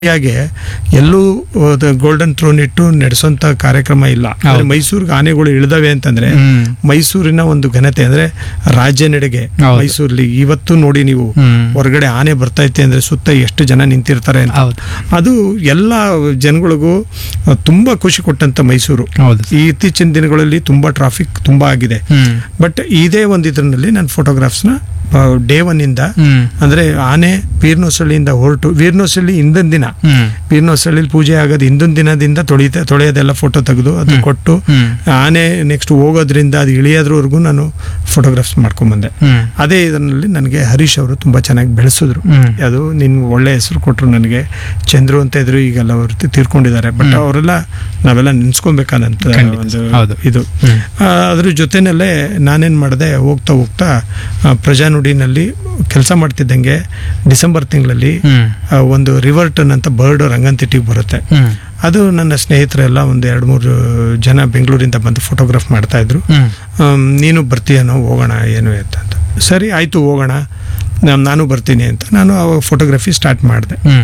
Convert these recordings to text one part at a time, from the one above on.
ಹಾಗೆ ಎಲ್ಲೂ golden throne ಇಟ್ಟು ನಡೆಸೋಂತ ಕಾರ್ಯಕ್ರಮ ಇಲ್ಲ ಅಂದ್ರೆ ಹೌದು. ಮೈಸೂರಿಗೆ ಆನೆಗಳು ಇಳಿದವೆ ಅಂತಂದ್ರೆ ಹ್ಮ್. ಮೈಸೂರಿನ ಒಂದು ಘನತೆ ಅಂದ್ರೆ ರಾಜ್ಯ ನಡೆಗೆ ಹೌದು. ಮೈಸೂರಲ್ಲಿ ಇವತ್ತು ನೋಡಿ ನೀವು ಹ್ಮ್. ಹೊರಗಡೆ ಆನೆ ಬರ್ತೈತೆ ಅಂದ್ರೆ ಸುತ್ತ ಎಷ್ಟು ಜನ ನಿಂತಿರ್ತಾರೆ ಅಂತ ಹೌದು ಅದು ಎಲ್ಲ ಜನಗಳಿಗೂ ಆ, ತುಂಬಾ ಖುಷಿ ಕೊಟ್ಟಂತ ಮೈಸೂರು ಹೌದು ಈ ಇತ್ತೀಚಿನ ದಿನಗಳಲ್ಲಿ ತುಂಬಾ ಟ್ರಾಫಿಕ್ ತುಂಬಾ ಆಗಿದೆ ಹ್ಮ್ ಬಟ್ ಇದೇ ಒಂದು ಇದರಲ್ಲಿ ನಾನು ಫೋಟೋಗ್ರಾಫ್ಸ್ನ ಡೇ ಒನ್ ಇಂದ ಹ್ಮ್ ಅಂದ್ರೆ ಆನೆ ವೀರ್ನೋಸಳ್ಳಿಯಿಂದ ಹೊರಟು ವೀರ್ನೋಸಳ್ಳಿ ಹಿಂದಿನ ದಿನ ಹ್ಮ್ ವೀರ್ನೋಸಳ್ಳಿ ಪೂಜೆ ಆಗೋದು ಹಿಂದಿನ ದಿನದಿಂದ ತೊಳಿತ ತೊಳೆಯೋದೆಲ್ಲ ಫೋಟೋ ತೆಗೆದು ಅದು ಕೊಟ್ಟು ಹ್ಮ್ ಆನೆ ನೆಕ್ಸ್ಟ್ ಹೋಗೋದ್ರಿಂದ ಅದು ಇಳಿಯೋದ್ರವರೆಗೂ ನಾನು ಫೋಟೋಗ್ರಾಫ್ಸ್ ಮಾಡ್ಕೊಂಬಂದೆ ಹ್ಮ್ ಅದೇ ಇದರಲ್ಲಿ ನನಗೆ ಹರೀಶ್ ಅವರು ತುಂಬಾ ಚೆನ್ನಾಗಿ ಬೆಳೆಸಿದ್ರು ಹ್ಮ್. ಅದು ನಿನ್ ಒಳ್ಳೆ ಹೆಸರು ಕೊಟ್ಟರು ನನಗೆ ಚಂದ್ರು ಅಂತ ಇದ್ರು ಈಗೆಲ್ಲ ಅವರು ತಿ- ತೀರ್ಕೊಂಡಿದ್ದಾರೆ ಬಟ್ ಅವರೆಲ್ಲ ನಾವೆಲ್ಲ ನೆನ್ಸ್ಕೊಬೇಕಾದಂತ ಖಂಡಿತ. ಒಂದು ಹೌದು. ಇದು ಹ್ಮ್. ಆ, ಅದ್ರ ಜೊತೆನಲ್ಲೇ ನಾನೇನ್ ಮಾಡಿದೆ ಹೋಗ್ತಾ ಹೋಗ್ತಾ ಆ, ಪ್ರಜಾನುಡಿನಲ್ಲಿ ಕೆಲಸ ಮಾಡ್ತಿದ್ದಂಗೆ ಡಿಸೆಂಬರ್ ತಿಂಗಳಲ್ಲಿ ಹ್ಮ್ ಆ, ಒಂದು ರಿವರ್ಟನ್ ಅಂತ ಬರ್ಡ್ ರಂಗಂತಿಟ್ಟಿಗೆ ಬರುತ್ತೆ ಹ್ಮ್ ಅದು ನನ್ನ ಸ್ನೇಹಿತರೆಲ್ಲ ಒಂದು ಎರಡು ಮೂರು ಜನ ಬೆಂಗಳೂರಿಂದ ಬಂದು ಫೋಟೋಗ್ರಾಫ್ ಮಾಡ್ತಾ ಇದ್ರು ಹ್ಮ್ ಆಮ್, ನೀನು ಬರ್ತೀಯನೋ ಹೋಗೋಣ ಏನು ಅಂತ ಅಂತ ಸರಿ ಆಯಿತು ಹೋಗೋಣ ನಾನ್- ನಾನು ಬರ್ತೀನಿ ಅಂತ ನಾನು ಅವಾಗ ಫೋಟೋಗ್ರಫಿ ಸ್ಟಾರ್ಟ್ ಮಾಡಿದೆ ಹ್ಮ್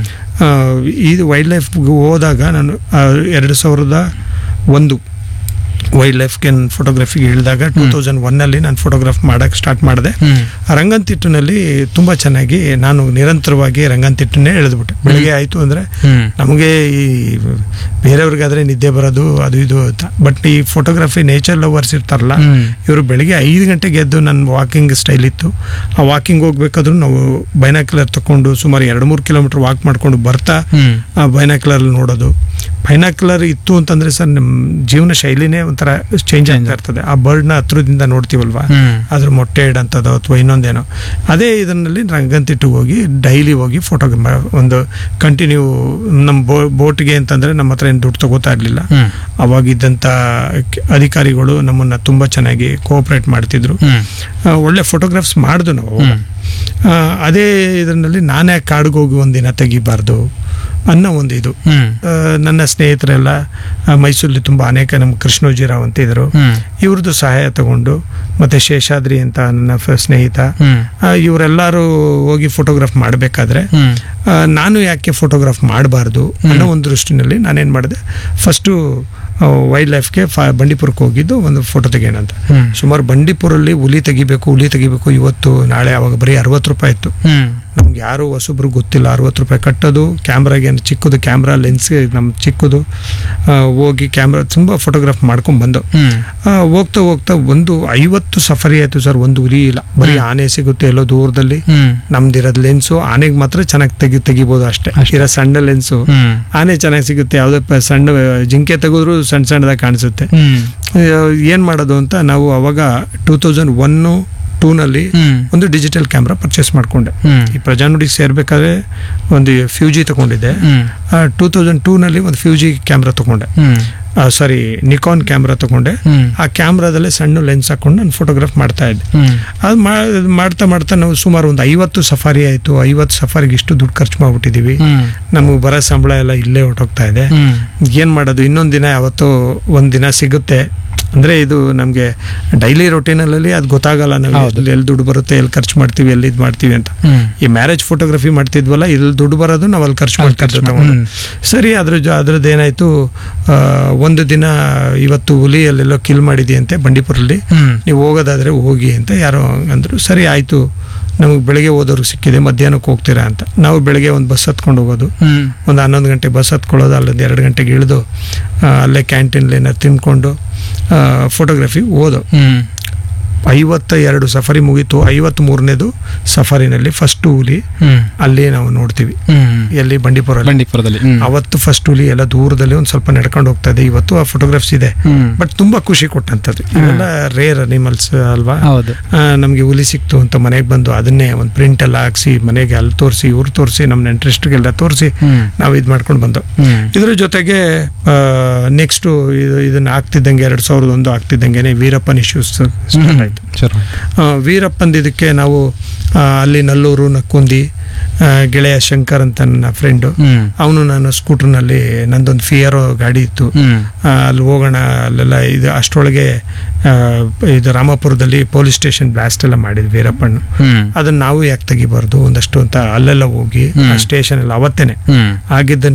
ಇದು ವೈಲ್ಡ್ ಲೈಫ್ಗೆ ಹೋದಾಗ ನಾನು ಆ, ಎರಡು ಸಾವಿರದ ಒಂದು ವೈಲ್ಡ್ ಲೈಫ್ಗೆ ಫೋಟೋಗ್ರಫಿಗೆ ಇಳಿದಾಗ ಟೂ ತೌಸಂಡ್ ಒನ್ನಲ್ಲಿ ನಾನು ಫೋಟೋಗ್ರಾಫ್ ಮಾಡೋಕ್ಕೆ ಸ್ಟಾರ್ಟ್ ಮಾಡಿದೆ ಹ್ಮ್ ರಂಗಂತಿಟ್ಟಿನಲ್ಲಿ ತುಂಬ ಚೆನ್ನಾಗಿ ನಾನು ನಿರಂತರವಾಗಿ ರಂಗಂತಿಟ್ಟನ್ನೇ ಎಳೆದ್ಬಿಟ್ಟೆ ಬೆಳಿಗ್ಗೆ ಆಯಿತು ಅಂದರೆ ಹ್ಮ್ ನಮಗೆ ಈ ಬೇರೆಯವ್ರಿಗಾದ್ರೆ ನಿದ್ದೆ ಬರೋದು ಅದು ಇದು ಅಂತ ಬಟ್ ಈ ಫೋಟೋಗ್ರಫಿ ನೇಚರ್ ಲವರ್ಸ್ ಇರ್ತಾರಲ್ಲ ಹ್ಮ್. ಇವರು ಬೆಳಿಗ್ಗೆ ಐದು ಗಂಟೆಗೆ ಎದ್ದು ನನ್ನ ವಾಕಿಂಗ್ ಸ್ಟೈಲ್ ಇತ್ತು ಆ ವಾಕಿಂಗ್ ಹೋಗ್ಬೇಕಾದ್ರೂ ನಾವು ಬೈನಾಕ್ಯುಲರ್ ತಗೊಂಡು ಸುಮಾರು ಎರಡು ಮೂರು ಕಿಲೋಮೀಟರ್ ವಾಕ್ ಮಾಡ್ಕೊಂಡು ಬರ್ತಾ ಹ್ಮ್ ಆ ಬೈನಾಕ್ಯುಲರ್ ನೋಡೋದು ಬೈನಾಕ್ಯುಲರ್ ಇತ್ತು ಅಂತಂದ್ರೆ ಸರ್ ನಮ್ಮ ಜೀವನ ಶೈಲಿನೇ ಒಂಥರ ಚೇಂಜ್ ಆಗ್ತಾ ಇರ್ತದೆ ಆ ಬರ್ಡ್ನ ಹತ್ರದಿಂದ ನೋಡ್ತೀವಲ್ವಾ ಹ್ಮ್ ಅದ್ರ ಮೊಟ್ಟೆ ಇಡಂಥದ್ದು ಅಥವಾ ಇನ್ನೊಂದೇನೋ ಅದೇ ಇದರಲ್ಲಿ ರಂಗಂತಿಟ್ಟು ಹೋಗಿ ಡೈಲಿ ಹೋಗಿ ಫೋಟೋ ಒಂದು ಕಂಟಿನ್ಯೂ ನಮ್ಮ ಬೋ ಬೋಟ್ಗೆ ಅಂತಂದ್ರೆ ನಮ್ಮ ಹತ್ರ ಏನು ದುಡ್ಡು ತಗೋತಾ ಇರಲಿಲ್ಲ ಹ್ಮ್ ಅವಾಗಿದ್ದಂಥ ಕೆ- ಅಧಿಕಾರಿಗಳು ನಮ್ಮನ್ನ ತುಂಬ ಚೆನ್ನಾಗಿ ಕೋಆಪ್ರೇಟ್ ಮಾಡ್ತಿದ್ರು ಹ್ಮ್ ಆ, ಒಳ್ಳೆ ಫೋಟೋಗ್ರಾಫ್ಸ್ ಮಾಡಿದ್ರು ನಾವು ಅವಾಗ. ಹ್ಮ್. ಆ, ಅದೇ ಇದರಲ್ಲಿ ನಾನೇ ಕಾಡಿಗೆ ಹೋಗಿ ಒಂದಿನ ತೆಗಿಬಾರ್ದು ಅನ್ನೋ ಒಂದು ಇದು ಹ್ಮ್ ಆ, ನನ್ನ ಸ್ನೇಹಿತರೆಲ್ಲ ಆ, ಮೈಸೂರಲ್ಲಿ ತುಂಬ ಅನೇಕ ನಮ್ಮ ಕೃಷ್ಣೋಜಿರಾವ್ ಅಂತ ಇದ್ರು ಹ್ಮ್ ಇವ್ರದ್ದು ಸಹಾಯ ತಗೊಂಡು ಮತ್ತೆ ಶೇಷಾದ್ರಿ ಅಂತ ನನ್ನ ಫ- ಸ್ನೇಹಿತ ಹ್ಮ್ ಆ, ಇವರೆಲ್ಲರೂ ಹೋಗಿ ಫೋಟೋಗ್ರಾಫ್ ಮಾಡಬೇಕಾದ್ರೆ ಹ್ಮ್ ನಾನು ಯಾಕೆ ಫೋಟೋಗ್ರಾಫ್ ಮಾಡಬಾರ್ದು ಅನ್ನೋ ಒಂದು ದೃಷ್ಟಿನಲ್ಲಿ ನಾನೇನು ಮಾಡಿದೆ ಫಸ್ಟು ವೈಲ್ಡ್ ಲೈಫ್ಗೆ ಫ ಬಂಡೀಪುರಕ್ಕೆ ಹೋಗಿದ್ದು ಒಂದು ಫೋಟೋ ತೆಗೆಯೋಣ ಅಂತ ಹ್ಮ್ ಸುಮಾರು ಬಂಡೀಪುರಲ್ಲಿ ಹುಲಿ ತೆಗಿಬೇಕು ಹುಲಿ ತೆಗಿಬೇಕು ಇವತ್ತು ನಾಳೆ ಅವಾಗ ಬರೀ ಅರವತ್ತು ರೂಪಾಯಿ ಇತ್ತು ಹ್ಮ್ ನಮ್ಗೆ ಯಾರು ಹೊಸಬ್ರು ಗೊತ್ತಿಲ್ಲ ಅರವತ್ತು ರೂಪಾಯಿ ಕಟ್ಟೋದು ಕ್ಯಾಮ್ರಾಗೆ ಚಿಕ್ಕದು ಕ್ಯಾಮ್ರಾ ಲೆನ್ಸ್ ನಮ್ಮ ಚಿಕ್ಕದು ಆ, ಹೋಗಿ ಕ್ಯಾಮ್ರಾ ತುಂಬ ಫೋಟೋಗ್ರಾಫ್ ಮಾಡ್ಕೊಂಡು ಬಂದು ಹ್ಮ್ ಆ, ಹೋಗ್ತಾ ಹೋಗ್ತಾ ಒಂದು ಐವತ್ತು ಸಫರಿ ಆಯ್ತು ಸರ್ ಒಂದು ಹುಲಿ ಇಲ್ಲ ಬರೀ ಆನೆ ಸಿಗುತ್ತೆ ಎಲ್ಲೋ ದೂರದಲ್ಲಿ ಹ್ಮ್ ನಮ್ದಿರೋದು ಲೆನ್ಸು ಆನೆಗೆ ಮಾತ್ರ ಚೆನ್ನಾಗಿ ತೆಗಿ ತೆಗಿಬೋದು ಅಷ್ಟೇ ಅಷ್ಟೇ. ಇರೋ ಸಣ್ಣ ಲೆನ್ಸು ಹ್ಮ್ ಆನೆ ಚೆನ್ನಾಗಿ ಸಿಗುತ್ತೆ ಯಾವುದೇ ಪ- ಸಣ್ಣ ಜಿಂಕೆ ತೆಗೆದ್ರು ಸಣ್ಣ ಸಣ್ಣದಾಗಿ ಕಾಣಿಸುತ್ತೆ ಹ್ಮ್ ಆ, ಏನ್ ಮಾಡೋದು ಅಂತ ನಾವು ಅವಾಗ ಟೂ ತೌಸಂಡ್ ಒನ್ನು ಟೂನಲ್ಲಿ ಹ್ಮ್ ಒಂದು ಡಿಜಿಟಲ್ ಕ್ಯಾಮ್ರಾ ಪರ್ಚೇಸ್ ಮಾಡ್ಕೊಂಡೆ ಹ್ಮ್ ಈ ಪ್ರಜಾನುಡಿಗೆ ಸೇರ್ಬೇಕಾದ್ರೆ ಒಂದು ಫ್ಯೂಜಿ ತಗೊಂಡಿದ್ದೆ ಹ್ಮ್ ಟೂ ತೌಸಂಡ್ ಟೂನಲ್ಲಿ ಒಂದು ಫ್ಯೂಜಿ ಕ್ಯಾಮ್ರಾ ತಗೊಂಡೆ ಹ್ಮ್ ಸಾರಿ ನಿಕಾನ್ ಕ್ಯಾಮ್ರಾ ತಗೊಂಡೆ ಹ್ಮ್ ಆ ಕ್ಯಾಮ್ರಾದಲ್ಲೇ ಸಣ್ಣ ಲೆನ್ಸ್ ಹಾಕೊಂಡು ನಾನು ಫೋಟೋಗ್ರಾಫ್ ಮಾಡ್ತಾ ಇದ್ದೆ ಹ್ಮ್ ಅದು ಮಾಡ್ತಾ ಮಾಡ್ತಾ ನಾವು ಸುಮಾರು ಒಂದು ಐವತ್ತು ಸಫಾರಿ ಆಯಿತು ಐವತ್ತು ಸಫಾರಿಗೆ ಇಷ್ಟು ದುಡ್ಡು ಖರ್ಚು ಮಾಡ್ಬಿಟ್ಟಿದ್ದೀವಿ ಹ್ಮ್ ನಮಗೆ ಬರೋ ಸಂಬಳ ಎಲ್ಲ ಇಲ್ಲೇ ಹೊರಟೋಗ್ತಾ ಇದೆ ಹ್ಮ್ ಏನು ಮಾಡೋದು ಇನ್ನೊಂದು ದಿನ ಯಾವತ್ತೋ ಒಂದು ದಿನ ಸಿಗುತ್ತೆ ಅಂದರೆ ಇದು ನಮಗೆ ಡೈಲಿ ರೊಟೀನಲ್ಲಿ ಅದು ಗೊತ್ತಾಗಲ್ಲ ನಾವು ಹೌದು. ಎಲ್ಲಿ ಎಲ್ಲಿ ದುಡ್ಡು ಬರುತ್ತೆ ಎಲ್ಲಿ ಖರ್ಚು ಮಾಡ್ತೀವಿ ಎಲ್ಲಿ ಇದು ಮಾಡ್ತೀವಿ ಅಂತ ಹ್ಮ್ ಈ ಮ್ಯಾರೇಜ್ ಫೋಟೋಗ್ರಫಿ ಮಾಡ್ತಿದ್ವಲ್ಲ ಇಲ್ಲಿ ದುಡ್ಡು ಬರೋದು ನಾವು ಅಲ್ಲಿ ಖರ್ಚು ಅಲ್ಲಿ ಮಾಡ್ತಿದ್ವಿ ಖರ್ಚು ತಗೊಂಡು ಹ್ಮ್. ಸರಿ ಅದ್ರ ಜೊ ಅದ್ರದ್ದು ಏನಾಯ್ತು ಆ, ಒಂದು ದಿನ ಇವತ್ತು ಹುಲಿ ಅಲ್ಲೆಲ್ಲೋ ಕಿಲ್ ಮಾಡಿದೆಯಂತೆ ಬಂಡೀಪುರಲ್ಲಿ ಹ್ಮ್ ನೀವು ಹೋಗೋದಾದ್ರೆ ಹೋಗಿ ಅಂತ ಯಾರೋ ಅಂದರು ಸರಿ ಆಯಿತು ನಮಗೆ ಬೆಳಗ್ಗೆ ಹೋದವ್ರಿಗೆ ಸಿಕ್ಕಿದೆ ಮಧ್ಯಾಹ್ನಕ್ಕೆ ಹೋಗ್ತೀರಾ ಅಂತ ನಾವು ಬೆಳಗ್ಗೆ ಒಂದು ಬಸ್ ಹತ್ಕೊಂಡು ಹೋಗೋದು ಹ್ಮ್ ಒಂದು ಹನ್ನೊಂದು ಗಂಟೆ ಬಸ್ ಹತ್ಕೊಳ್ಳೋದು ಅಲ್ಲೊಂದು ಎರಡು ಗಂಟೆಗೆ ಇಳಿದು ಆ, ಅಲ್ಲೇ ಕ್ಯಾಂಟೀನ್ಲಿ ಏನಾರು ತಿನ್ಕೊಂಡು ಫೋಟೋಗ್ರಫಿ ಓದೋ ಹ್ಮ್ ಐವತ್ತ ಎರಡು ಸಫರಿ ಮುಗೀತು ಐವತ್ತ್ ಮೂರನೇದು ಸಫರಿನಲ್ಲಿ ಫಸ್ಟ್ ಹುಲಿ ಹ್ಮ್ ಅಲ್ಲಿ ನಾವು ನೋಡ್ತೀವಿ ಹ್ಮ್ ಎಲ್ಲಿ ಬಂಡೀಪುರಲ್ಲಿ ಬಂಡೀಪುರದಲ್ಲಿ ಹ್ಮ್ ಅವತ್ತು ಫಸ್ಟ್ ಹುಲಿ ಎಲ್ಲ ದೂರದಲ್ಲಿ ಒಂದು ಸ್ವಲ್ಪ ನಡ್ಕೊಂಡು ಹೋಗ್ತಾ ಇದೆ ಇವತ್ತು ಆ ಫೋಟೋಗ್ರಾಫ್ಸ್ ಇದೆ ಹ್ಮ್ ಬಟ್ ತುಂಬಾ ಖುಷಿ ಕೊಟ್ಟಂಥದ್ದು ಇವೆಲ್ಲ ರೇರ್ ಅನಿಮಲ್ಸ್ ಅಲ್ವಾ ಹೌದು ನಮಗೆ ಹುಲಿ ಸಿಕ್ತು ಅಂತ ಮನೆಗೆ ಬಂದು ಅದನ್ನೇ ಒಂದು ಪ್ರಿಂಟ್ ಎಲ್ಲ ಹಾಕ್ಸಿ ಮನೆಗೆ ಅಲ್ಲಿ ತೋರಿಸಿ ಇವ್ರು ತೋರಿಸಿ ನಮ್ಮ ಇಂಟ್ರೆಸ್ಟ್ಗೆಲ್ಲ ತೋರಿಸಿ ಹ್ಮ್ ನಾವು ಇದು ಮಾಡ್ಕೊಂಡು ಬಂದು ಹ್ಮ್ ಇದ್ರ ಜೊತೆಗೆ ನೆಕ್ಸ್ಟ್ ಇದು ಇದನ್ನ ಆಗ್ತಿದ್ದಂಗೆ ಎರಡು ಸಾವಿರದ ಒಂದು ಆಗ್ತಿದ್ದಂಗೆ ವೀರಪ್ಪನ್ ಇಶ್ಯೂಸ್ ಸ್ಟಾರ್ಟ್ ಆಯ್ತು ಶುರುವಾಯಿತು ಶುರು ಆ, ವೀರಪ್ಪಂದು ಇದಕ್ಕೆ ನಾವು ಆ, ಅಲ್ಲಿ ನಲ್ಲೂರು ನಕ್ಕುಂದಿ ಆ, ಗೆಳೆಯ ಶಂಕರ್ ಅಂತ ನನ್ನ ಫ್ರೆಂಡು ಹ್ಮ್ ಅವನು ನಾನು ಸ್ಕೂಟರ್ನಲ್ಲಿ ನಂದೊಂದು ಫಿಯರೋ ಗಾಡಿ ಇತ್ತು ಹ್ಮ್ ಆ, ಅಲ್ಲಿ ಹೋಗೋಣ ಅಲ್ಲೆಲ್ಲ ಇದು ಅಷ್ಟರೊಳಗೆ ಆ, ಇದು ರಾಮಾಪುರದಲ್ಲಿ ಪೊಲೀಸ್ ಸ್ಟೇಷನ್ ಬ್ಲಾಸ್ಟ್ ಎಲ್ಲ ಮಾಡಿದ್ವಿ ವೀರಪ್ಪಣ್ಣ ಹ್ಮ್ ಅದನ್ನ ನಾವು ಯಾಕೆ ತೆಗಿಬಾರ್ದು ಒಂದಷ್ಟು ಅಂತ ಅಲ್ಲೆಲ್ಲ ಹೋಗಿ ಆ ಹ್ಮ್. ಸ್ಟೇಷನ್ ಎಲ್ಲ ಅವತ್ತೇನೆ ಹ್ಮ್ ಆಗಿದ್ದ